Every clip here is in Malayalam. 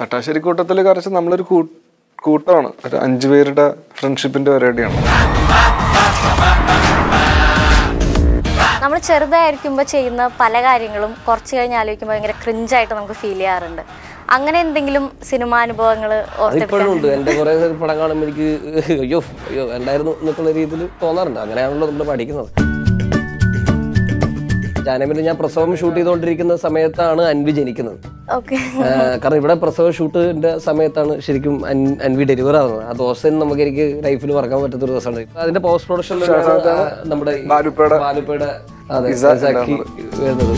തട്ടാശ്ശേരി കൂട്ടത്തിൽ കുറച്ച് നമ്മളൊരു കൂ- കൂട്ടമാണ് ഒരു അഞ്ചു പേരുടെ ഫ്രണ്ട്ഷിപ്പിന്റെ പരിപാടിയാണ് നമ്മൾ ചെറുതായിരിക്കുമ്പോൾ ചെയ്യുന്ന പല കാര്യങ്ങളും കുറച്ച് കഴിഞ്ഞ് ആലോചിക്കുമ്പോൾ ഭയങ്കര ക്രിഞ്ചായിട്ട് നമുക്ക് ഫീൽ ചെയ്യാറുണ്ട് അങ്ങനെ എന്തെങ്കിലും സിനിമാനുഭവങ്ങൾ അതിപ്പോഴും ഉണ്ട് എൻ്റെ കുറേ പടം കാണുമ്പോൾ എനിക്ക് അയ്യോ അയ്യോ വേണ്ടായിരുന്നു എന്നൊക്കെയുള്ള രീതിയിൽ തോന്നാറുണ്ട് അങ്ങനെയാണല്ലോ നമ്മൾ പഠിക്കുന്നത് ജാനമിൽ ഞാൻ പ്രസവം ഷൂട്ട് ചെയ്തുകൊണ്ടിരിക്കുന്ന സമയത്താണ് അൻവി ജനിക്കുന്നത് ഓക്കെ ആ, കാരണം ഇവിടെ പ്രസവ ഷൂട്ടിന്റെ സമയത്താണ് ശരിക്കും അൻ- അൻവി ഡെലിവർ ആവുന്നത് ആ ദിവസം നമുക്ക് എനിക്ക് ലൈഫിൽ മറക്കാൻ പറ്റാത്ത ഒരു ദിവസമാണ് അതിന്റെ പോസ്റ്റ് പ്രൊഡക്ഷനിലാണ് നമ്മുടെ ഈ ബാലുപ്പയുടെ ബാലുപ്പയുടെ അതെ ഇസ ഇസാക്കി വരുന്നത്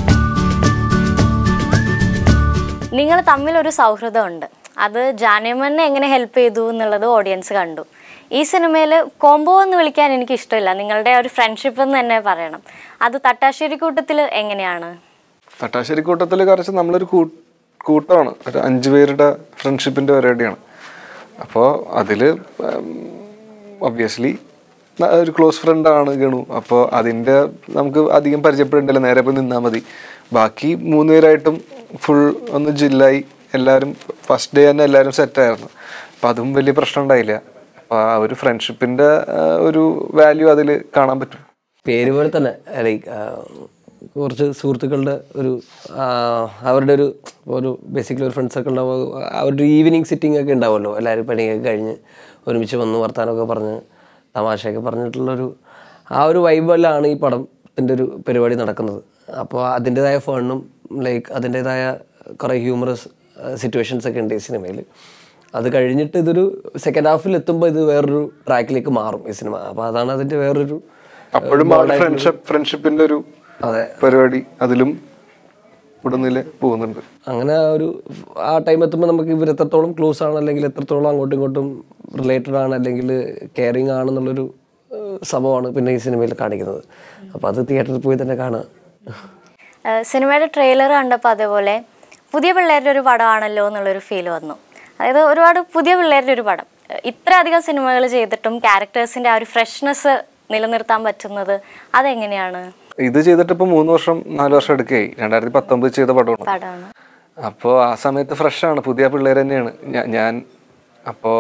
നിങ്ങൾ തമ്മിൽ ഒരു സൗഹൃദമുണ്ട് അത് ജാനമനെ എങ്ങനെ ഹെൽപ്പ് ചെയ്തു എന്നുള്ളത് ഓഡിയൻസ് കണ്ടു ഈ സിനിമയിൽ കോംബോ എന്ന് വിളിക്കാൻ എനിക്ക് ഇഷ്ടമില്ല നിങ്ങളുടെ ഒരു ഫ്രണ്ട്ഷിപ്പ് എന്ന് തന്നെ പറയണം അത് തട്ടാശ്ശേരി കൂട്ടത്തിൽ എങ്ങനെയാണ് തട്ടാശ്ശേരി കൂട്ടത്തിൽ കുറച്ച് നമ്മളൊരു കൂ- കൂട്ടമാണ് ഒരു അഞ്ചു പേരുടെ ഫ്രണ്ട്ഷിപ്പിന്റെ പരിപാടിയാണ് അപ്പോൾ അതിൽ ഒബ്വിയസ്ലി ഒരു ക്ലോസ് ഫ്രണ്ടാണ് ഗണു അപ്പോൾ അതിൻ്റെ നമുക്ക് അധികം പരിചയപ്പെടേണ്ടല്ലോ നേരെ പോയി നിന്നാൽ മതി ബാക്കി മൂന്ന് പേരായിട്ടും ഫുൾ ഒന്ന് ജില്ലായി എല്ലാവരും ഫസ്റ്റ് ഡേ തന്നെ എല്ലാവരും സെറ്റായിരുന്നു അപ്പം അതും വലിയ പ്രശ്നം ഉണ്ടായില്ല അപ്പോൾ ആ ഒരു ഫ്രണ്ട്ഷിപ്പിൻ്റെ ഒരു വാല്യൂ അതിൽ കാണാൻ പറ്റും പേര് പോലെ തന്നെ ലൈക്ക് കുറച്ച് സുഹൃത്തുക്കളുടെ ഒരു ആ, അവരുടെ ഒരു ഒരു ബേസിക്കലി ഒരു ഫ്രണ്ട്സ് ഒക്കെ ഉണ്ടാവുമ്പോൾ അവരുടെ ഈവനിങ് സിറ്റിംഗ് ഒക്കെ ഉണ്ടാവുമല്ലോ എല്ലാവരും പണിയൊക്കെ കഴിഞ്ഞ് ഒരുമിച്ച് വന്ന് വർത്താനമൊക്കെ പറഞ്ഞ് തമാശയൊക്കെ പറഞ്ഞിട്ടുള്ളൊരു ആ ഒരു വൈബെല്ലാണ് ഈ പടത്തിൻ്റെ ഒരു പരിപാടി നടക്കുന്നത് അപ്പോൾ അതിൻ്റെതായ ഫണ്ണും ലൈക്ക് അതിൻ്റെതായ കുറേ ഹ്യൂമറസ് സിറ്റുവേഷൻസ് ഒക്കെ ഉണ്ട് ഈ സിനിമയിൽ അത് കഴിഞ്ഞിട്ട് ഇതൊരു സെക്കൻഡ് ഹാഫിൽ എത്തുമ്പോൾ ഇത് വേറൊരു ട്രാക്കിലേക്ക് മാറും ഈ സിനിമ അപ്പോൾ അതാണ് അതിൻ്റെ വേറൊരു അപ്പോഴും ഫ്രണ്ട്ഷിപ്പ് ഫ്രണ്ട്ഷിപ്പിന്റെ ഒരു അതെ പരിപാടി അതിലും ഉടനില് പോകുന്നുണ്ട് അങ്ങനെ ഒരു ആ ടൈം എത്തുമ്പോൾ നമുക്ക് ഇവർ എത്രത്തോളം ക്ലോസ് ആണ് അല്ലെങ്കിൽ എത്രത്തോളം അങ്ങോട്ടും ഇങ്ങോട്ടും റിലേറ്റഡ് ആണ് അല്ലെങ്കിൽ കെയറിങ് ആണെന്നുള്ളൊരു ഏഹ്, സംഭവമാണ് പിന്നെ ഈ സിനിമയിൽ കാണിക്കുന്നത് അപ്പോൾ അത് തിയേറ്ററിൽ പോയി തന്നെ കാണുക ഏഹ് സിനിമയുടെ ട്രെയിലർ കണ്ടപ്പോൾ അതേപോലെ പുതിയ പിള്ളേരുടെ ഒരു പടമാണല്ലോ എന്നുള്ളൊരു ഫീൽ വന്നു അതായത് ഒരുപാട് പുതിയ പിള്ളേരുടെ ഒരു പടം ഏഹ് ഇത്രയധികം സിനിമകൾ ചെയ്തിട്ടും ക്യാരക്ടേഴ്സിൻ്റെ ആ ഒരു ഫ്രഷ്നെസ് നിലനിർത്താൻ പറ്റുന്നത് അതെങ്ങനെയാണ് ഇത് ചെയ്തിട്ട് ഇപ്പൊ മൂന്ന് വർഷം നാല് വർഷം എടുക്കുകയായി രണ്ടായിരത്തി പത്തൊമ്പത് ചെയ്ത പടമാണ് പടമാണ് അപ്പോൾ ആ സമയത്ത് ഫ്രഷാണ് പുതിയ പിള്ളേർ തന്നെയാണ് ഞാ- ഞാൻ അപ്പോൾ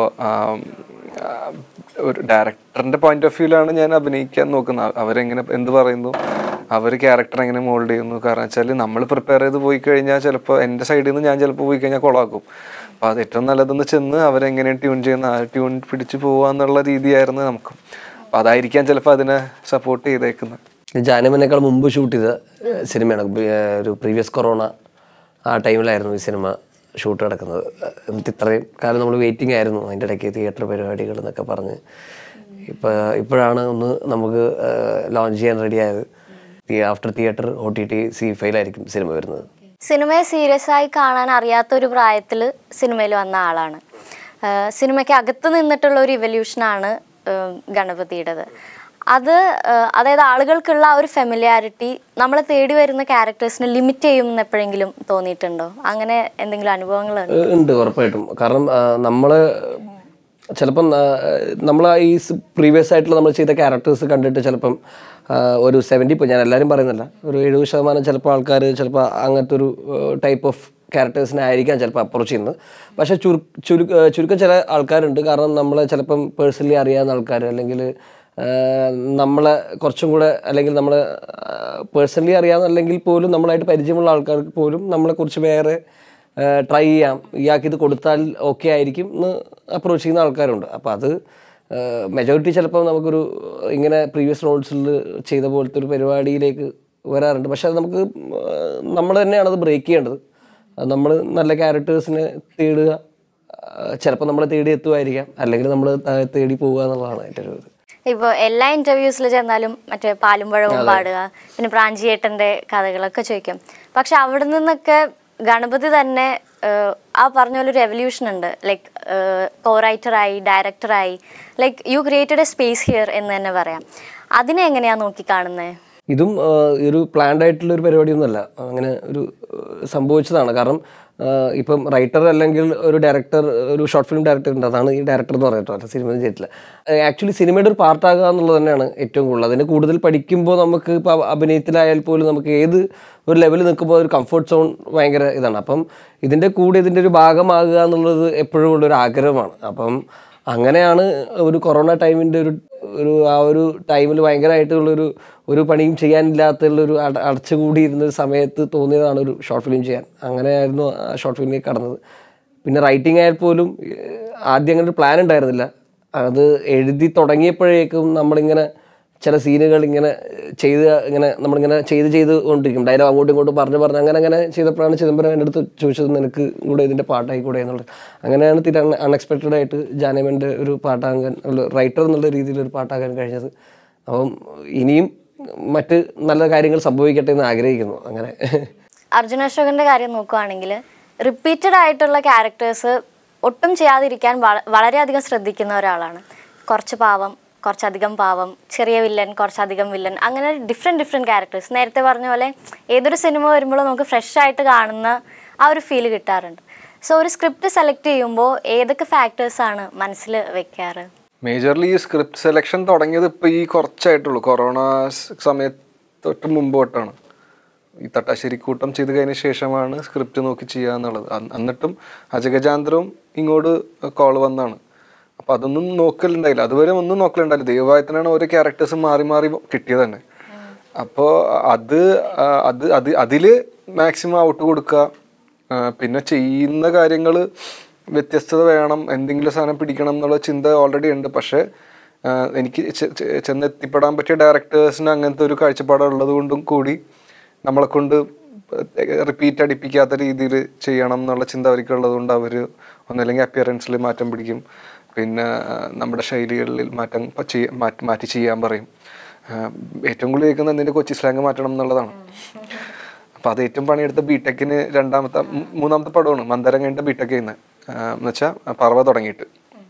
ഒരു ഡയറക്ടറിന്റെ പോയിന്റ് ഓഫ് വ്യൂലാണ് ഞാൻ അഭിനയിക്കാൻ നോക്കുന്നത് അവരെങ്ങനെ എന്ത് പറയുന്നു അവർ ക്യാരക്ടർ എങ്ങനെ മോൾഡ് ചെയ്യുന്നു കാരണം വെച്ചാൽ നമ്മൾ പ്രിപ്പയർ ചെയ്ത് പോയി കഴിഞ്ഞാൽ ചിലപ്പോൾ എൻ്റെ സൈഡിൽ നിന്ന് ഞാൻ ചിലപ്പോൾ പോയി കഴിഞ്ഞാൽ കൊളാക്കും അപ്പോൾ അത് ഏറ്റവും നല്ലതെന്ന് ചെന്ന് അവരെങ്ങനെ ട്യൂൺ ചെയ്യുന്ന ആ ട്യൂൺ പിടിച്ച് പോവുക എന്നുള്ള രീതിയായിരുന്നു നമുക്ക് അപ്പോൾ അതായിരിക്കാം ചിലപ്പോൾ അതിനെ സപ്പോർട്ട് ചെയ്തേക്കുന്നത് ജാനമനേക്കാൾ മുമ്പ് ഷൂട്ട് ചെയ്ത ഏഹ്, സിനിമയാണ് ബി- ഏഹ്, ഒരു പ്രീവിയസ് കൊറോണ ആ ടൈമിലായിരുന്നു ഈ സിനിമ ഷൂട്ട് നടക്കുന്നത് എന്നിട്ട് ഇത്രയും കാലം നമ്മൾ വെയിറ്റിംഗ് ആയിരുന്നു അതിൻ്റെ ഇടയ്ക്ക് തിയേറ്റർ പരിപാടികൾ എന്നൊക്കെ പറഞ്ഞ് ഇപ്പോൾ ഇപ്പോഴാണ് ഒന്ന് നമുക്ക് ലോഞ്ച് ചെയ്യാൻ റെഡിയായത് after theatre O T T സി ഫൈലായിരിക്കും സിനിമ വരുന്നത് സിനിമയെ സീരിയസ് ആയി കാണാൻ അറിയാത്തൊരു പ്രായത്തിൽ സിനിമയിൽ വന്ന ആളാണ് ആഹ് സിനിമയ്ക്ക് അകത്ത് നിന്നിട്ടുള്ള ഒരു ഇവല്യൂഷനാണ് ഗണപതിയുടേത് അത് ആഹ് അതായത് ആളുകൾക്കുള്ള ആ ഒരു ഫെമിലിയാരിറ്റി നമ്മളെ തേടി വരുന്ന ക്യാരക്ടേഴ്സിനെ ലിമിറ്റ് ചെയ്യും എന്ന് എപ്പോഴെങ്കിലും തോന്നിയിട്ടുണ്ടോ അങ്ങനെ എന്തെങ്കിലും അനുഭവങ്ങളുണ്ടോ ഏഹ് ഉണ്ട് ഉറപ്പായിട്ടും കാരണം നമ്മൾ ചിലപ്പം നമ്മൾ ഈ പ്രീവിയസ് ആയിട്ടുള്ള നമ്മൾ ചെയ്ത ക്യാരക്ടേഴ്സ് കണ്ടിട്ട് ചിലപ്പം ആ, ഒരു സെവൻറ്റി ഇപ്പോൾ ഞാൻ എല്ലാവരും പറയുന്നില്ല ഒരു എഴുപത് ശതമാനം ചിലപ്പോൾ ആൾക്കാർ ചിലപ്പോൾ അങ്ങനത്തെ ഒരു ടൈപ്പ് ഓഫ് ക്യാരക്ടേഴ്സിനെ ആയിരിക്കാം ചിലപ്പോൾ അപ്രോച്ച് ചെയ്യുന്നത് പക്ഷേ ചുരു ചുരു ചുരുക്കം ചില ആൾക്കാരുണ്ട് കാരണം നമ്മളെ ചിലപ്പം പേഴ്സണലി അറിയാവുന്ന ആൾക്കാർ അല്ലെങ്കിൽ നമ്മളെ കുറച്ചും കൂടെ അല്ലെങ്കിൽ നമ്മൾ പേഴ്സണലി അറിയാവുന്ന അല്ലെങ്കിൽ പോലും നമ്മളായിട്ട് പരിചയമുള്ള ആൾക്കാർക്ക് പോലും നമ്മളെക്കുറിച്ച് വേറെ ട്രൈ ചെയ്യാം ഇയാൾക്ക് ഇത് കൊടുത്താൽ ഓക്കെ ആയിരിക്കും എന്ന് അപ്രോച്ച് ചെയ്യുന്ന ആൾക്കാരുണ്ട് അപ്പോൾ അത് മെജോറിറ്റി ചിലപ്പോൾ നമുക്കൊരു ഇങ്ങനെ പ്രീവിയസ് റോൾസിൽ ചെയ്ത പോലത്തെ ഒരു പരിപാടിയിലേക്ക് വരാറുണ്ട് പക്ഷെ അത് നമുക്ക് നമ്മൾ തന്നെയാണ് അത് ബ്രേക്ക് ചെയ്യേണ്ടത് നമ്മൾ നല്ല ക്യാരക്ടേഴ്സിനെ തേടുക ചിലപ്പോൾ നമ്മളെ തേടി എത്തുമായിരിക്കാം അല്ലെങ്കിൽ നമ്മൾ തേടി പോവുക എന്നുള്ളതാണ് എൻ്റെ ഒരു ഇത് ഇപ്പോൾ എല്ലാ ഇന്റർവ്യൂസിൽ ചെന്നാലും മറ്റേ പാലും പഴവും പാടുക പിന്നെ പ്രാഞ്ചിയേട്ടൻ്റെ കഥകളൊക്കെ ചോദിക്കും പക്ഷെ അവിടെ നിന്നൊക്കെ ഗണപതി തന്നെ ഏഹ്, ആ പറഞ്ഞ പോലെ ഒരു എവല്യൂഷൻ ഉണ്ട് ലൈക്ക് കോ റൈറ്ററായി ഡയറക്ടറായി like you created a space here എന്ന് തന്നെ പറയാം അതിനെ എങ്ങനെയാ നോക്കി കാണുന്നത് ഇതും ആ, ഒരു പ്ലാൻഡ് ആയിട്ടുള്ള ഒരു പരിപാടിയൊന്നുമല്ല അങ്ങനെ ഒരു ആ, സംഭവിച്ചതാണ് കാരണം ഇപ്പം റൈറ്റർ അല്ലെങ്കിൽ ഒരു ഡയറക്ടർ ഒരു ഷോർട്ട് ഫിലിം ഡയറക്ടർ ഉണ്ട് അതാണ് ഈ ഡയറക്ടർ എന്ന് പറയുന്നത് കേട്ടോ സിനിമ ചെയ്തിട്ടില്ല ആക്ച്വലി സിനിമയുടെ ഒരു പാർട്ടാകുക എന്നുള്ളത് തന്നെയാണ് ഏറ്റവും കൂടുതൽ അതിന് കൂടുതൽ പഠിക്കുമ്പോൾ നമുക്ക് ഇപ്പോൾ അഭിനയത്തിലായാൽ പോലും നമുക്ക് ഏത് ഒരു ലെവലിൽ നിൽക്കുമ്പോൾ ഒരു കംഫർട്ട് സോൺ ഭയങ്കര ഇതാണ് അപ്പം ഇതിൻ്റെ കൂടെ ഇതിൻ്റെ ഒരു ഭാഗമാകുക എന്നുള്ളത് എപ്പോഴും ഉള്ളൊരു ആഗ്രഹമാണ് അപ്പം അങ്ങനെയാണ് ഒരു കൊറോണ ടൈമിൻ്റെ ഒരു ഒരു ആ ഒരു ടൈമിൽ ഭയങ്കരമായിട്ടുള്ളൊരു ഒരു പണിയും ചെയ്യാനില്ലാത്തുള്ളൊരു അട അടച്ചുകൂടിയിരുന്ന ഒരു സമയത്ത് തോന്നിയതാണ് ഒരു ഷോർട്ട് ഫിലിം ചെയ്യാൻ അങ്ങനെയായിരുന്നു ആ ഷോർട്ട് ഫിലിമിലേക്ക് കടന്നത് പിന്നെ റൈറ്റിംഗ് ആയാൽ പോലും ഏഹ്, ആദ്യം അങ്ങനെ ഒരു പ്ലാൻ ഉണ്ടായിരുന്നില്ല അത് എഴുതി തുടങ്ങിയപ്പോഴേക്കും നമ്മളിങ്ങനെ ചില സീനുകൾ ഇങ്ങനെ ചെയ്ത് ഇങ്ങനെ നമ്മളിങ്ങനെ ചെയ്ത് ചെയ്ത് കൊണ്ടിരിക്കും ഡയലോഗ് അങ്ങോട്ടും ഇങ്ങോട്ടും പറഞ്ഞു പറഞ്ഞ് അങ്ങനെ അങ്ങനെ ചെയ്തപ്പോഴാണ് ചിദംബരം എൻ്റെ അടുത്ത് ചോദിച്ചത് നിനക്ക് കൂടെ ഇതിൻ്റെ പാട്ടായി കൂടെ എന്നുള്ളത് അങ്ങനെയാണ് തിരി അൺഎക്സ്പെക്റ്റഡ് ആയിട്ട് ജാനമൻ്റെ ഒരു പാട്ടാകാൻ റൈറ്റർ എന്നുള്ള രീതിയിൽ ഒരു പാട്ടാകാൻ കഴിഞ്ഞത് അപ്പം ഇനിയും മറ്റ് നല്ല കാര്യങ്ങൾ സംഭവിക്കട്ടെ എന്ന് ആഗ്രഹിക്കുന്നു അങ്ങനെ അർജുന അശോകന്റെ കാര്യം നോക്കുവാണെങ്കിൽ റിപ്പീറ്റഡ് ആയിട്ടുള്ള ക്യാരക്ടേഴ്സ് ഒട്ടും ചെയ്യാതിരിക്കാൻ വള- വളരെയധികം ശ്രദ്ധിക്കുന്ന ഒരാളാണ് കുറച്ച് പാവം കുറച്ചധികം പാവം ചെറിയ വില്ലൻ കുറച്ചധികം വില്ലൻ അങ്ങനെ ഡിഫറെൻറ്റ് ഡിഫറെൻറ്റ് ക്യാരക്ടേഴ്സ് നേരത്തെ പറഞ്ഞ പോലെ ഏതൊരു സിനിമ വരുമ്പോഴും നമുക്ക് ഫ്രഷ് ആയിട്ട് കാണുന്ന ആ ഒരു ഫീൽ കിട്ടാറുണ്ട് സോ ഒരു സ്ക്രിപ്റ്റ് സെലക്ട് ചെയ്യുമ്പോൾ ഏതൊക്കെ ഫാക്ടേഴ്സാണ് മനസ്സിൽ വെക്കാറ് മേജർലി ഈ സ്ക്രിപ്റ്റ് സെലക്ഷൻ തുടങ്ങിയത് ഇപ്പോൾ ഈ കുറച്ചായിട്ടുള്ളൂ കൊറോണ സ് സമയത്ത് തൊട്ട് മുമ്പ് തൊട്ടാണ് ഈ തട്ടാശ്ശേരി കൂട്ടം ചെയ്ത് കഴിഞ്ഞ ശേഷമാണ് സ്ക്രിപ്റ്റ് നോക്കി ചെയ്യുക എന്നുള്ളത് അന്ന് എന്നിട്ടും അജഗജാന്തരവും ഇങ്ങോട്ട് കോൾ വന്നാണ് അപ്പോൾ അതൊന്നും നോക്കലുണ്ടായില്ല അതുവരെ ഒന്നും നോക്കലുണ്ടായില്ല ദൈവഭായത്തിനാണ് ഓരോ ക്യാരക്ടേഴ്സ് മാറി മാറി കിട്ടിയത് തന്നെ അപ്പോൾ അത് ആ, അത് അത് അതിൽ മാക്സിമം ഔട്ട് കൊടുക്കുക ആ, പിന്നെ ചെയ്യുന്ന കാര്യങ്ങൾ വ്യത്യസ്തത വേണം എന്തെങ്കിലും സാധനം പിടിക്കണം എന്നുള്ള ചിന്ത ഓൾറെഡി ഉണ്ട് പക്ഷേ ആ, എനിക്ക് ചെ- ചെ- ചെന്നെത്തിപ്പെടാൻ പറ്റിയ ഡയറക്ടേഴ്സിന് അങ്ങനത്തെ ഒരു കാഴ്ചപ്പാട് ഉള്ളത് കൊണ്ടും കൂടി നമ്മളെ കൊണ്ട് റിപ്പീറ്റ് അടിപ്പിക്കാത്ത രീതിയിൽ ചെയ്യണം എന്നുള്ള ചിന്ത അവർക്ക് ഉള്ളത് കൊണ്ട് അവർ ഒന്നല്ലെങ്കിൽ അപ്പിയറൻസിൽ മാറ്റം പിടിക്കും പിന്നെ ആ, നമ്മുടെ ശൈലികളിൽ മാറ്റം പ- ചെയ്യ- മാറ്റി മാറ്റി ചെയ്യാൻ പറയും ആ, ഏറ്റവും കൂടുതൽ കേൾക്കുന്നത് നിന്റെ കൊച്ചി സ്ലാങ് മാറ്റണം എന്നുള്ളതാണ് അപ്പൊ അത് ഏറ്റവും പണിയെടുത്ത ബിടെക്കിന് രണ്ടാമത്തെ മൂ- മൂന്നാമത്തെ പടമാണ് മന്ദരം കഴിഞ്ഞിട്ട് ബിടെക് ചെയ്യുന്നത് എന്ന് വെച്ചാൽ പറവ തുടങ്ങിയിട്ട്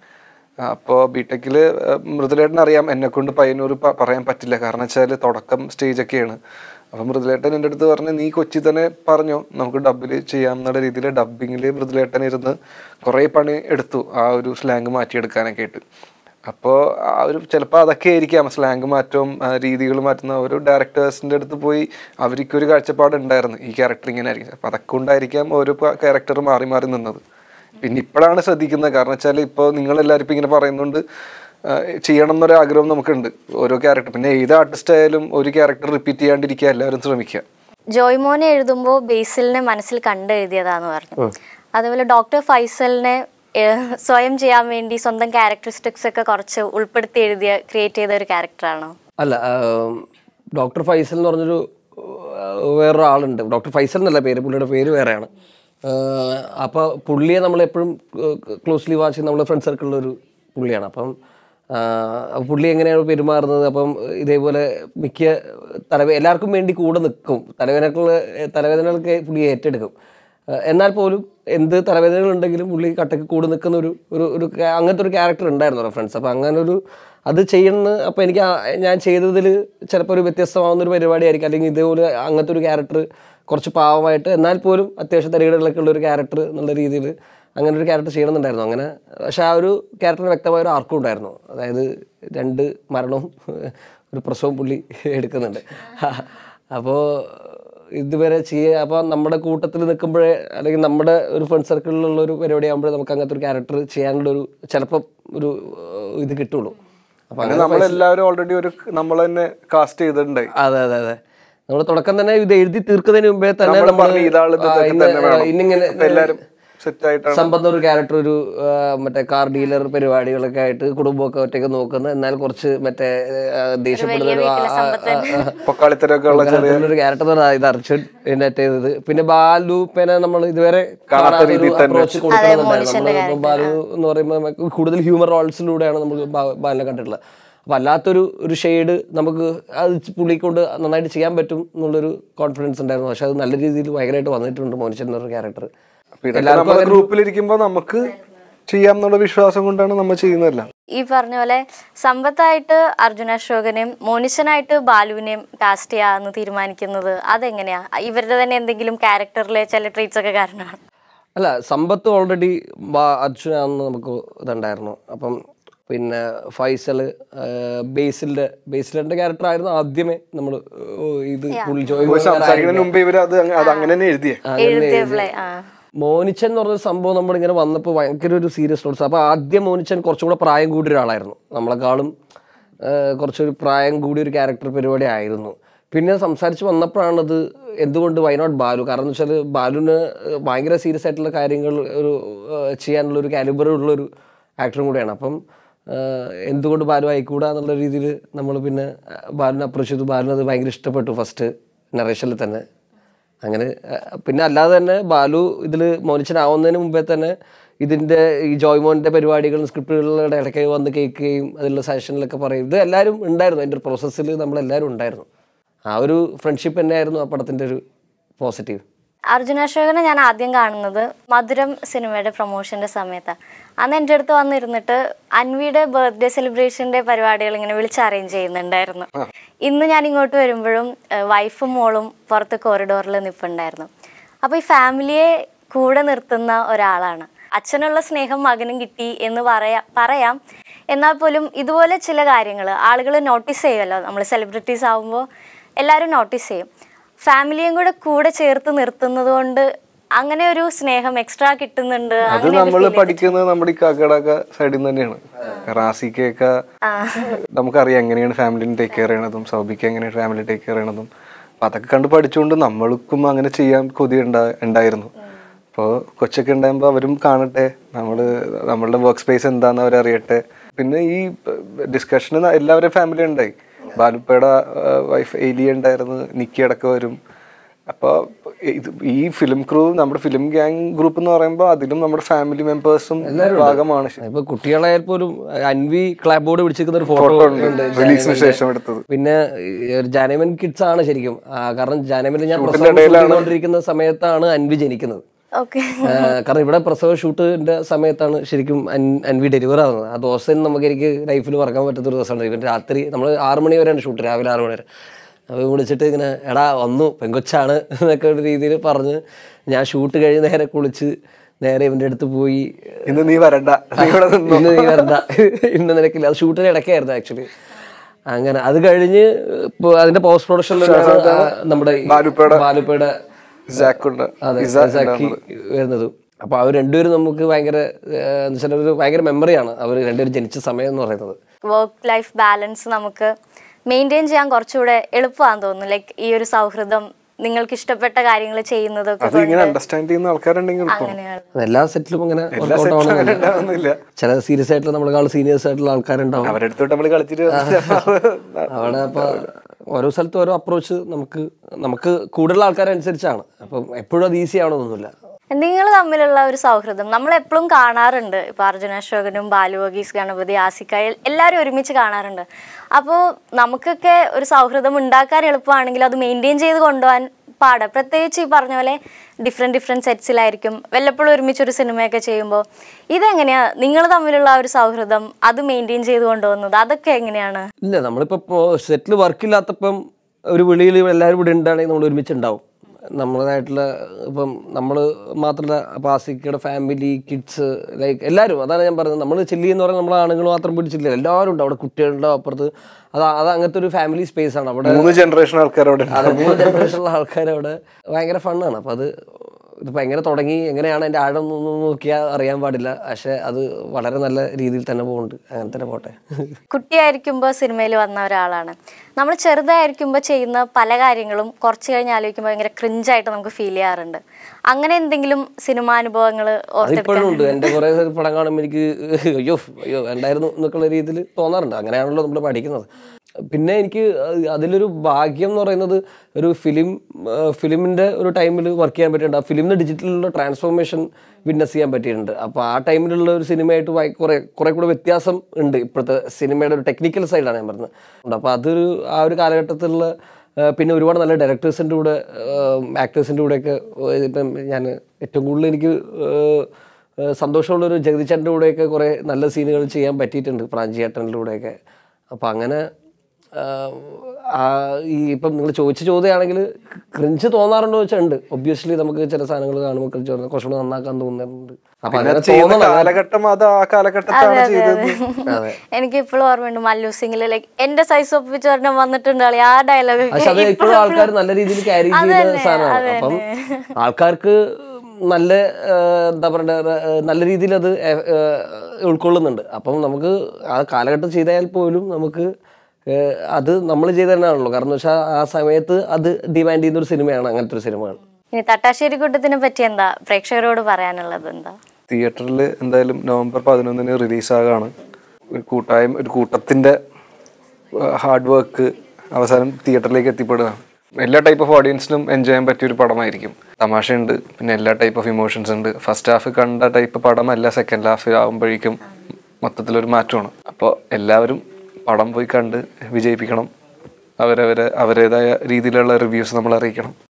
അപ്പോൾ ബിടെക്കിൽ മൃദുലേട്ടൻ അറിയാം എന്നെ കൊണ്ട് പയ്യന്നൂർ പ- പറയാൻ പറ്റില്ല കാരണം വെച്ചാൽ തുടക്കം സ്റ്റേജൊക്കെയാണ് അപ്പം മൃദുലേട്ടൻ എൻ്റെ അടുത്ത് പറഞ്ഞ് നീ കൊച്ചി തന്നെ പറഞ്ഞോ നമുക്ക് ഡബിൽ ചെയ്യാം എന്നുള്ള രീതിയിൽ ഡബിങ്ങിൽ മൃദുലേട്ടൻ ഇരുന്ന് കുറേ പണി എടുത്തു ആ ഒരു സ്ലാങ് മാറ്റിയെടുക്കാനൊക്കെ ആയിട്ട് അപ്പോൾ ആ ഒരു ചിലപ്പോൾ അതൊക്കെ ആയിരിക്കാം സ്ലാങ് മാറ്റവും രീതികൾ മാറ്റുന്ന ഓരോ ഡയറക്ടേഴ്സിൻ്റെ അടുത്ത് പോയി അവർക്കൊരു കാഴ്ചപ്പാട് ഉണ്ടായിരുന്നു ഈ ക്യാരക്ടർ ഇങ്ങനെ ആയിരിക്കും അപ്പോൾ അതൊക്കെ കൊണ്ടായിരിക്കാം ഓരോ ക്യാരക്ടർ മാറി മാറി നിന്നത് പിന്നെ ഇപ്പോഴാണ് ശ്രദ്ധിക്കുന്നത് കാരണം വെച്ചാൽ ഇപ്പോൾ നിങ്ങളെല്ലാവരും ഇപ്പം ഇങ്ങനെ പറയുന്നുണ്ട് ആ, ചെയ്യണം എന്നൊരു ആഗ്രഹം നമുക്കുണ്ട് ഓരോ ക്യാരക്ടർ പിന്നെ ഏത് ആർട്ടിസ്റ്റ് ആയാലും ഒരു ക്യാരക്ടർ റിപ്പീറ്റ് ചെയ്യാണ്ടിരിക്കുക എല്ലാവരും ശ്രമിക്കുക ജോയ്മോനെ എഴുതുമ്പോൾ ബേസിലിനെ മനസ്സിൽ കണ്ടെഴുതിയതാന്ന് പറഞ്ഞു അതുപോലെ ഡോക്ടർ ഫൈസലിനെ ഏഹ്, സ്വയം ചെയ്യാൻ വേണ്ടി സ്വന്തം ക്യാരക്ടറിസ്റ്റിക്സ് ഒക്കെ കുറച്ച് ഉൾപ്പെടുത്തി എഴുതിയ ക്രിയേറ്റ് ചെയ്ത ഒരു ക്യാരക്ടറാണോ അല്ല ഡോക്ടർ ഫൈസൽ എന്ന് പറഞ്ഞൊരു ആ, വേറൊരു ആളുണ്ട് ഡോക്ടർ ഫൈസൽ എന്നല്ല പേര് പുള്ളിയുടെ പേര് വേറെയാണ് അപ്പോൾ പുള്ളിയെ നമ്മൾ എപ്പോഴും ക്ലോസ്ലി വാച്ച് ചെയ്യുന്ന നമ്മുടെ ഫ്രണ്ട് സർക്കിളിലൊരു പുള്ളിയാണ് അപ്പം ആ, അപ്പൊ പുള്ളി എങ്ങനെയാണ് പെരുമാറുന്നത് അപ്പം ഇതേപോലെ മിക്ക തലവേ എല്ലാവർക്കും വേണ്ടി കൂടെ നിൽക്കും തലവേദനകൾ തലവേദനകൾക്ക് പുള്ളി ഏറ്റെടുക്കും ആ, എന്നാൽ പോലും എന്ത് തലവേദനകൾ ഉണ്ടെങ്കിലും പുള്ളി കട്ടക്ക് കൂടെ നിൽക്കുന്ന ഒരു ഒരു ഒരു ca- അങ്ങനത്തെ ഒരു ക്യാരക്ടർ ഉണ്ടായിരുന്നു റെഫറൻസ് അപ്പം അങ്ങനെ ഒരു അത് ചെയ്യുന്ന അപ്പം എനിക്ക് ആ- ഞാൻ ചെയ്തതിൽ ചിലപ്പോൾ ഒരു വ്യത്യസ്തമാവുന്ന ഒരു പരിപാടിയായിരിക്കും അല്ലെങ്കിൽ ഇതേപോലെ അങ്ങനത്തെ ഒരു ക്യാരക്ടർ കുറച്ച് പാവമായിട്ട് എന്നാൽ പോലും അത്യാവശ്യം തരികടലൊക്കെ ഉള്ള ഒരു ക്യാരക്ടർ എന്നുള്ള രീതിയിൽ അങ്ങനെ ഒരു ക്യാരക്ടർ ചെയ്യണമെന്നുണ്ടായിരുന്നു അങ്ങനെ പക്ഷെ ആ ഒരു ക്യാരക്ടറിന് വ്യക്തമായ ഒരു ആർക്കും ഉണ്ടായിരുന്നു അതായത് രണ്ട് മരണവും ഒരു പ്രസവവും പുള്ളി എടുക്കുന്നുണ്ട് അപ്പോൾ ഇതുവരെ ചെയ്യുക അപ്പോൾ നമ്മുടെ കൂട്ടത്തിൽ നിൽക്കുമ്പോഴേ അല്ലെങ്കിൽ നമ്മുടെ ഒരു ഫ്രണ്ട് സർക്കിളിലുള്ള ഒരു പരിപാടി ആകുമ്പോഴേ നമുക്ക് അങ്ങനത്തെ ഒരു ക്യാരക്ടർ ചെയ്യാനുള്ള ഒരു ചിലപ്പം ഒരു ഏഹ്, ഇത് കിട്ടുള്ളൂ അപ്പോൾ അങ്ങനെ നമ്മളെല്ലാവരും ഓൾറെഡി ഒരു നമ്മൾ തന്നെ കാസ്റ്റ് ചെയ്തിട്ടുണ്ടായി അതെ അതെ അതെ നമ്മൾ തുടക്കം തന്നെ ഇത് എഴുതി തീർക്കുന്നതിന് മുമ്പേ തന്നെ നമ്മൾ നമ്മൾ പറഞ്ഞു ഇതാള് ഇത് ഇതൊക്കെ തന്നെ വേണം ഇന്നിങ്ങനെ അപ്പൊ എല്ലാവരും സെറ്റ് ആയിട്ടാണ് സമ്പന്ന ഒരു ക്യാരക്ടർ ഒരു ആ, മറ്റേ കാർ ഡീലർ പരിപാടികളൊക്കെ ആയിട്ട് കുടുംബമൊക്കെ ഒറ്റയ്ക്ക് നോക്കുന്ന എന്നാൽ കുറച്ച് മറ്റേ ആ, ദേഷ്യപ്പെടുന്ന ഒരു ആ, ആ, ആ, ആ, പൊക്കാളിത്തരമൊക്കെ ഉള്ള ചെറിയ ഒരു ക്യാരക്ടർ ഇത് അർജുൻ ഇതിനകത്ത് ചെയ്തത് പിന്നെ ബാലു പിന്നെ നമ്മൾ ഇതുവരെ കാണാത്ത കാണാത്ത ഒരു രീതിയിൽ തന്നെ. approach കൊടുക്കണമെന്നുണ്ടായിരുന്നു നമ്മളിപ്പോ ബാലു എന്ന് പറയുമ്പോൾ നമുക്ക് കൂടുതൽ ഹ്യൂമർ റോൾസിലൂടെയാണ് നമുക്ക് ബാ- ബാലിനെ കണ്ടിട്ടുള്ളത് അപ്പൊ അല്ലാത്തൊരു ഒരു ഷെയ്ഡ് നമുക്ക് അത് പുള്ളി കൊണ്ട് നന്നായിട്ട് ചെയ്യാൻ പറ്റും എന്നുള്ളൊരു കോൺഫിഡൻസ് ഉണ്ടായിരുന്നു പക്ഷെ അത് നല്ല രീതിയിൽ ഭയങ്കരമായിട്ട് വന്നിട്ടുണ്ട് മോനിച്ചൻ എന്നൊരു ക്യാരക്ടർ അപ്പൊ ഇതൊക്കെ നമ്മുടെ ഗ്രൂപ്പിലിരിക്കുമ്പോൾ നമുക്ക് ചെയ്യാം എന്നുള്ള വിശ്വാസം കൊണ്ടാണ് നമ്മൾ ചെയ്യുന്നതല്ല ഈ പറഞ്ഞ പോലെ സമ്പത്തായിട്ട് അർജുന അശോകനെയും മോനിഷനായിട്ട് ബാലുവിനെയും കാസ്റ്റ് ചെയ്യാന്ന് തീരുമാനിക്കുന്നത് അതെങ്ങനെയാ ഇവരുടെ തന്നെ എന്തെങ്കിലും ക്യാരക്ടറിലെ ചില ട്രീറ്റ്സ് ഒക്കെ കാരണമാണ് അല്ല സമ്പത്ത് ഓൾറെഡി അർജുനാന്ന് നമുക്ക് ഇതുണ്ടായിരുന്നു അപ്പം പിന്നെ ഫൈസൽ ബേസിലിന്റെ ബേസിലിന്റെ ക്യാരക്ടർ ആയിരുന്നു ആദ്യമേ നമ്മൾ ഇത് പുള്ളി ജോയ് പോയി സംസാരിക്കുന്നതിന് മുമ്പ് ഇവര് അത് അങ്ങ് അത് അങ്ങനെ തന്നെ എഴുതിയേ എഴുതിയ പ്ലേ ആ മോനിച്ചൻ എന്ന് പറഞ്ഞ സംഭവം നമ്മളിങ്ങനെ വന്നപ്പോൾ ഭയങ്കര ഒരു സീരിയസ് റോൾസ് അപ്പോൾ ആദ്യം മോനിച്ചൻ കുറച്ചും കൂടെ പ്രായം കൂടിയ ഒരാളായിരുന്നു നമ്മളെക്കാളും ആ, കുറച്ചൊരു പ്രായം കൂടിയ ഒരു ക്യാരക്ടർ പരിപാടി ആയിരുന്നു പിന്നെ സംസാരിച്ച് വന്നപ്പോഴാണത് എന്തുകൊണ്ട് വൈ നോട്ട് ബാലു കാരണം എന്ന് വെച്ചാൽ ബാലുവിന് ഭയങ്കര സീരിയസ് ആയിട്ടുള്ള കാര്യങ്ങൾ ഒരു ആ, ചെയ്യാനുള്ള ഒരു കാലിബർ ഉള്ളൊരു ആക്ടറും കൂടെയാണ് അപ്പം ആ, എന്തുകൊണ്ട് ബാലു ആയിക്കൂടാ എന്നുള്ള രീതിയിൽ നമ്മൾ പിന്നെ ആ, ബാലുവിനെ അപ്രോച്ച് ചെയ്തു ബാലുവിന് അത് ഭയങ്കര ഇഷ്ടപ്പെട്ടു ഫസ്റ്റ് നറേഷനിൽ തന്നെ അങ്ങനെ അഹ് പിന്നെ അല്ലാതെ തന്നെ ബാലു ഇതിൽ മോനിച്ചനാവുന്നതിന് മുമ്പേ തന്നെ ഇതിൻ്റെ ഈ ജോയ്മോൻ്റെ പരിപാടികളും സ്ക്രിപ്റ്റുകളുടെ ഇടയ്ക്ക് വന്ന് കേൾക്കുകയും അതിലുള്ള സജഷനിലൊക്കെ പറയും ഇത് എല്ലാവരും ഉണ്ടായിരുന്നു അതിൻ്റെ ഒരു പ്രോസസ്സിൽ നമ്മളെല്ലാവരും ഉണ്ടായിരുന്നു ആ ഒരു ഫ്രണ്ട്ഷിപ്പ് തന്നെയായിരുന്നു ആ പടത്തിൻ്റെ ഒരു പോസിറ്റീവ് അർജുന അശോകനെ ഞാൻ ആദ്യം കാണുന്നത് മധുരം സിനിമയുടെ പ്രൊമോഷന്റെ സമയത്താണ് അന്ന് എൻ്റെ അടുത്ത് വന്നിരുന്നിട്ട് അൻവിയുടെ ബർത്ത്ഡേ സെലിബ്രേഷന്റെ പരിപാടികൾ ഇങ്ങനെ വിളിച്ച് അറേഞ്ച് ചെയ്യുന്നുണ്ടായിരുന്നു ഇന്ന് ഞാൻ ഇങ്ങോട്ട് വരുമ്പോഴും ഏഹ്, വൈഫും മോളും പുറത്ത് കോറിഡോറിൽ നിൽപ്പുണ്ടായിരുന്നു അപ്പോൾ ഈ ഫാമിലിയെ കൂടെ നിർത്തുന്ന ഒരാളാണ് അച്ഛനുള്ള സ്നേഹം മകനും കിട്ടി എന്ന് പറയാ പറയാം എന്നാൽ പോലും ഇതുപോലെ ചില കാര്യങ്ങൾ ആളുകൾ നോട്ടീസ് ചെയ്യുമല്ലോ നമ്മൾ സെലിബ്രിറ്റീസ് ആകുമ്പോൾ എല്ലാവരും നോട്ടീസ് ചെയ്യും ഫാമിലിയും കൂടെ കൂടെ ചേർത്ത് നിർത്തുന്നത് കൊണ്ട് അങ്ങനെ ഒരു സ്നേഹം എക്സ്ട്രാ കിട്ടുന്നുണ്ട് അത് അങ്ങനെ ഒരു നമ്മൾ feel പഠിക്കുന്നത് നമ്മുടെ ഈ കാക്കടൊക്കെ സൈഡിൽ നിന്ന് തന്നെയാണ് റാസിക്കൊക്കെ നമുക്കറിയാം എങ്ങനെയാണ് ഫാമിലിനെ ടേക്ക് കെയർ ചെയ്യണതും സൗബിക്ക് എങ്ങനെയാണ് ഫാമിലി ടേക്ക് കെയർ ചെയ്യണതും അപ്പൊ അതൊക്കെ കണ്ട് പഠിച്ചുകൊണ്ട് നമ്മൾക്കും അങ്ങനെ ചെയ്യാൻ കൊതി ഉണ്ടാ- ഉണ്ടായിരുന്നു അപ്പോൾ കൊച്ചൊക്കെ ഉണ്ടാകുമ്പോൾ അവരും കാണട്ടെ നമ്മൾ നമ്മളുടെ വർക്ക് സ്പേസ് എന്താന്ന് അവരറിയട്ടെ പിന്നെ ഈ ഡിസ്കഷന് എല്ലാവരുടെയും ഫാമിലി ഉണ്ടായി ബാലുപ്പയുടെ വൈഫ് എലിയ ഉണ്ടായിരുന്നു നിക്കി അടക്കം വരും അപ്പോൾ ഇത് ഈ ഫിലിം ക്രൂ നമ്മുടെ ഫിലിം ഗ്യാങ് ഗ്രൂപ്പ് എന്ന് പറയുമ്പോൾ അതിലും നമ്മുടെ ഫാമിലി മെമ്പേഴ്സും ഭാഗമാണ് ഇപ്പൊ കുട്ടികളായാൽ പോലും അൻവി ക്ലാബ് ബോർഡ് പിടിച്ചിരിക്കുന്ന ഒരു ഫോട്ടോ ഉണ്ട് റിലീസിന് ശേഷം എടുത്തത് പിന്നെ ഈ ഒരു ജാനമൻ കിഡ്സ് ആണ് ശരിക്കും ആ, കാരണം ജാനമനിൽ ഞാൻ ഷൂട്ടിന്റെ പ്രസവം ഇടയിലാണ് ചെയ്തുകൊണ്ടിരിക്കുന്ന സമയത്താണ് അൻവി ജനിക്കുന്നത് ഓക്കെ ആ, കാരണം ഇവിടെ പ്രസവ ഷൂട്ടിന്റെ സമയത്താണ് ശരിക്കും അൻ- അൻവി ഡെലിവർ ആവുന്നത് ആ ദിവസം നമുക്ക് എനിക്ക് ലൈഫിൽ മറക്കാൻ പറ്റാത്ത ഒരു ദിവസമാണ് ഇവൻ രാത്രി നമ്മൾ ആറ് മണി വരെയാണ് ഷൂട്ട് രാവിലെ ആറ് മണി വരെ അപ്പോൾ വിളിച്ചിട്ട് ഇങ്ങനെ എടാ വന്നു പെങ്കൊച്ചാണ് എന്നൊക്കെ ഒരു രീതിയിൽ പറഞ്ഞ് ഞാൻ ഷൂട്ട് കഴിഞ്ഞ് നേരെ കുളിച്ച് നേരെ ഇവൻ്റെ അടുത്ത് പോയി ഇന്ന് നീ വരണ്ട നീ ഇവിടെ നിന്നു ഇന്ന് നീ വരണ്ട ഇന്ന് നിനക്കില്ല അത് ഷൂട്ടിന് ഇടയ്ക്കായിരുന്നു ആക്ച്വലി അങ്ങനെ അത് കഴിഞ്ഞ് ഇപ്പൊ അതിന്റെ പോസ്റ്റ് പ്രൊഡക്ഷനിലാണ് നമ്മുടെ ഈ ബാലുപ്പയുടെ- ബാലുപ്പയുടെ സാക്കുണ്ട് അതെ ഇസാക്കി വരുന്നത് അപ്പൊ അവർ രണ്ടുപേരും നമുക്ക് ഭയങ്കര ഏഹ്, എന്ന് വെച്ചാൽ ഒരു ഭയങ്കര മെമ്മറിയാണ് അവർ രണ്ടുപേരും ജനിച്ച സമയം എന്ന് പറയുന്നത് വർക്ക് ലൈഫ് ബാലൻസ് നമുക്ക് മെയിൻറ്റെയിൻ ചെയ്യാൻ കുറച്ചുകൂടെ എളുപ്പമാണെന്ന് തോന്നുന്നു ലൈക്ക് ഈ ഒരു സൗഹൃദം നിങ്ങൾക്ക് ഇഷ്ടപ്പെട്ട കാര്യങ്ങൾ ചെയ്യുന്നതൊക്കെ അത് ഇങ്ങനെ അണ്ടർസ്റ്റാൻഡ് ചെയ്യുന്ന ആൾക്കാരുണ്ടെങ്കിൽ എളുപ്പം അങ്ങനെയാണ് അത് എല്ലാ സെറ്റിലും അങ്ങനെ എല്ലാ workout സെറ്റും അങ്ങനെ ആവണമെന്നില്ല. ഉണ്ടാവുന്നില്ല ചില സീരിയസ് ആയിട്ടുള്ള നമ്മളെക്കാൾ സീനിയേഴ്സ് ആയിട്ടുള്ള ആൾക്കാരുണ്ടാവും അവരുടെ അടുത്തോട്ട് നമ്മൾ കളിച്ചിട്ട് അവിടെ അപ്പൊ ഓരോ സ്ഥലത്തും ഓരോ അപ്രോച്ച് നമുക്ക് നമുക്ക് കൂടുതലുള്ള ആൾക്കാരനുസരിച്ചാണ് അപ്പം എപ്പോഴും അത് ഈസി ആവണമെന്നൊന്നുമില്ല നിങ്ങൾ തമ്മിലുള്ള ഒരു സൗഹൃദം നമ്മൾ എപ്പോഴും കാണാറുണ്ട് ഇപ്പൊ അർജുന അശോകനും ബാലുവഗീസ് ഗണപതി ആസിക്ക എൽ- എല്ലാവരും ഒരുമിച്ച് കാണാറുണ്ട് അപ്പോൾ നമുക്കൊക്കെ ഒരു സൗഹൃദം ഉണ്ടാക്കാൻ എളുപ്പമാണെങ്കിൽ അത് മെയിൻറ്റെയിൻ ചെയ്ത് കൊണ്ടുപോകാൻ പാടാം പ്രത്യേകിച്ച് ഈ പറഞ്ഞ പോലെ ഡിഫറെൻറ്റ് ഡിഫറെൻറ്റ് സെറ്റ്സിലായിരിക്കും വല്ലപ്പോഴും ഒരുമിച്ച് ഒരു സിനിമയൊക്കെ ചെയ്യുമ്പോൾ ഇതെങ്ങനെയാ നിങ്ങൾ തമ്മിലുള്ള ആ ഒരു സൗഹൃദം അത് മെയിൻറ്റെയിൻ ചെയ്ത് കൊണ്ടുപോകുന്നത് അതൊക്കെ എങ്ങനെയാണ് ഇല്ല നമ്മളിപ്പോ സെറ്റിൽ വർക്കില്ലാത്തപ്പം ഒരു വിളിയിൽ എല്ലാവരും ഇവിടെ ഉണ്ടാണെങ്കിൽ നമ്മൾ ഒരുമിച്ച് ഉണ്ടാവും നമ്മളതായിട്ടുള്ള ഇപ്പം നമ്മൾ മാത്രമല്ല അപ്പം ആസിക്കയുടെ ഫാമിലി കിഡ്സ് ലൈക്ക് എല്ലാവരും അതാണ് ഞാൻ പറഞ്ഞത് നമ്മൾ ചില്ലി എന്ന് പറയുന്നത് നമ്മൾ ആണുങ്ങൾ മാത്രം പിടിച്ചില്ല എല്ലാവരും ഉണ്ട് അവിടെ കുട്ടികളുണ്ടാവും അപ്പുറത്ത് അത് അത് അങ്ങനത്തെ ഒരു ഫാമിലി സ്പേസ് ആണ് അവിടെ മൂന്ന് ജനറേഷൻ ആൾക്കാർ അവിടെ ഉണ്ട്. അത് മൂന്ന് ജനറേഷനുള്ള ആൾക്കാർ അവിടെ ഭയങ്കര ഫണ്ണാണ് അപ്പം അത് ഇതിപ്പോൾ എങ്ങനെ തുടങ്ങി എങ്ങനെയാണ് അതിൻ്റെ ആഴം ഒന്നും നോക്കിയാൽ അറിയാൻ പാടില്ല പക്ഷേ അത് വളരെ നല്ല രീതിയിൽ തന്നെ പോകുന്നുണ്ട് അങ്ങനെ തന്നെ പോട്ടെ കുട്ടിയായിരിക്കുമ്പോൾ സിനിമയിൽ വന്ന ഒരാളാണ് നമ്മൾ ചെറുതായിരിക്കുമ്പോൾ ചെയ്യുന്ന പല കാര്യങ്ങളും കുറച്ച് കഴിഞ്ഞ് ആലോചിക്കുമ്പോൾ ഭയങ്കര ക്രിഞ്ചായിട്ട് നമുക്ക് ഫീൽ ചെയ്യാറുണ്ട് അങ്ങനെ എന്തെങ്കിലും സിനിമാനുഭവങ്ങൾ അതിപ്പോഴും ഉണ്ട് എൻ്റെ കുറേ പടം കാണുമ്പോൾ എനിക്ക് അയ്യോ അയ്യോ വേണ്ടായിരുന്നു എന്നൊക്കെയുള്ള രീതിയിൽ തോന്നാറുണ്ട് അങ്ങനെയാണല്ലോ നമ്മൾ പഠിക്കുന്നത് പിന്നെ എനിക്ക് അത് അതിലൊരു ഭാഗ്യം എന്ന് പറയുന്നത് ഒരു ഫിലിം ഫിലിമിൻ്റെ ഒരു ടൈമിൽ വർക്ക് ചെയ്യാൻ പറ്റിയിട്ടുണ്ട് ആ ഫിലിമിന് ഡിജിറ്റലിലുള്ള ട്രാൻസ്ഫോർമേഷൻ വിറ്റ്നസ് ചെയ്യാൻ പറ്റിയിട്ടുണ്ട് അപ്പോൾ ആ ടൈമിലുള്ള ഒരു സിനിമയായിട്ട് ഭയ- കുറെ കുറെ കൂടെ വ്യത്യാസം ഉണ്ട് ഇപ്പോഴത്തെ സിനിമയുടെ ഒരു ടെക്നിക്കൽ സൈഡാണ് ഞാൻ പറഞ്ഞത് അപ്പോൾ അതൊരു ആ ഒരു കാലഘട്ടത്തിലുള്ള ആ, പിന്നെ ഒരുപാട് നല്ല ഡയറക്ടേഴ്സിൻ്റെ കൂടെ ആക്ടേഴ്സിൻ്റെ കൂടെയൊക്കെ ആ, ഇപ്പം ഞാൻ ഏറ്റവും കൂടുതൽ എനിക്ക് ആ, ആ, സന്തോഷമുള്ളൊരു ജഗതിച്ചേട്ടൻ്റെ കൂടെയൊക്കെ കുറേ നല്ല സീനുകൾ ചെയ്യാൻ പറ്റിയിട്ടുണ്ട് പ്രാഞ്ചിയേട്ടൻ്റെ കൂടെയൊക്കെ അപ്പോൾ അങ്ങനെ ആ, ഈ ഇപ്പം നിങ്ങൾ ചോദിച്ച ചോദ്യമാണെങ്കിൽ ക്രിഞ്ച് തോന്നാറുണ്ടോ വെച്ചാൽ ഉണ്ട് ഒബ്വിയസ്ലി നമുക്ക് ചില സാധനങ്ങൾ കാണുമ്പോൾ ക്രിഞ്ച് തോന്നുന്നത് കുറച്ചുകൂടെ നന്നാക്കാൻ തോന്നുന്നുണ്ട് അപ്പൊ അങ്ങനെ ചെയ്യുന്ന തോന്നണം കാലഘട്ടം അത് ആ കാലഘട്ടത്താണ് ചെയ്തത് അതെ എനിക്ക് ഇപ്പോഴും ഓർമ്മയുണ്ട് മല്ലു സിംഗില് ലൈക്ക് എന്റെ സൈസ് ഒപ്പിച്ച് ഒരെണ്ണം വന്നിട്ടുണ്ട് കളി ആ ഡയലോഗ് പക്ഷെ അത് ഇപ്പോഴും ആൾക്കാർ നല്ല രീതിയിൽ ക്യാരി ചെയ്യുന്ന സാധനമാണ് അപ്പം ആൾക്കാർക്ക് നല്ല ആ, എന്താ പറയുക നല്ല രീതിയിൽ അത് എ- ഏ, ഉൾക്കൊള്ളുന്നുണ്ട് അപ്പം നമുക്ക് ആ കാലഘട്ടം ചെയ്താൽ പോലും നമുക്ക് ഏ, അത് നമ്മൾ ചെയ്ത് തന്നെയാണല്ലോ കാരണം എന്ന് വെച്ചാൽ ആ സമയത്ത് അത് ഡിമാൻഡ് ചെയ്യുന്ന ഒരു സിനിമയാണ് അങ്ങനത്തെ ഒരു സിനിമയാണ് ഇനി തട്ടാശ്ശേരി കൂട്ടത്തിനെ പറ്റി എന്താ പ്രേക്ഷകരോട് പറയാനുള്ളത് എന്താ തിയേറ്ററിൽ എന്തായാലും നവംബർ പതിനൊന്നിന് റിലീസാകാണ് ഒരു കൂട്ടായ്മ ഒരു കൂട്ടത്തിന്റെ ഹാർഡ് വർക്ക് അവസാനം തിയേറ്ററിലേക്ക് എത്തിപ്പെടുകയാണ് എല്ലാ ടൈപ്പ് ഓഫ് ഓഡിയൻസിനും എൻജോയ് ചെയ്യാൻ പറ്റിയ ഒരു പടമായിരിക്കും തമാശയുണ്ട് പിന്നെ എല്ലാ ടൈപ്പ് ഓഫ് ഇമോഷൻസ് ഉണ്ട് ഫസ്റ്റ് ഹാഫ് കണ്ട ടൈപ്പ് പടമല്ല സെക്കൻഡ് ഹാഫ് ആകുമ്പോഴേക്കും മൊത്തത്തിലൊരു മാറ്റമാണ് അപ്പോൾ എല്ലാവരും പടം പോയി കണ്ട് വിജയിപ്പിക്കണം അവരവരെ അവരുടേതായ രീതിയിലുള്ള റിവ്യൂസ് നമ്മൾ അറിയിക്കണം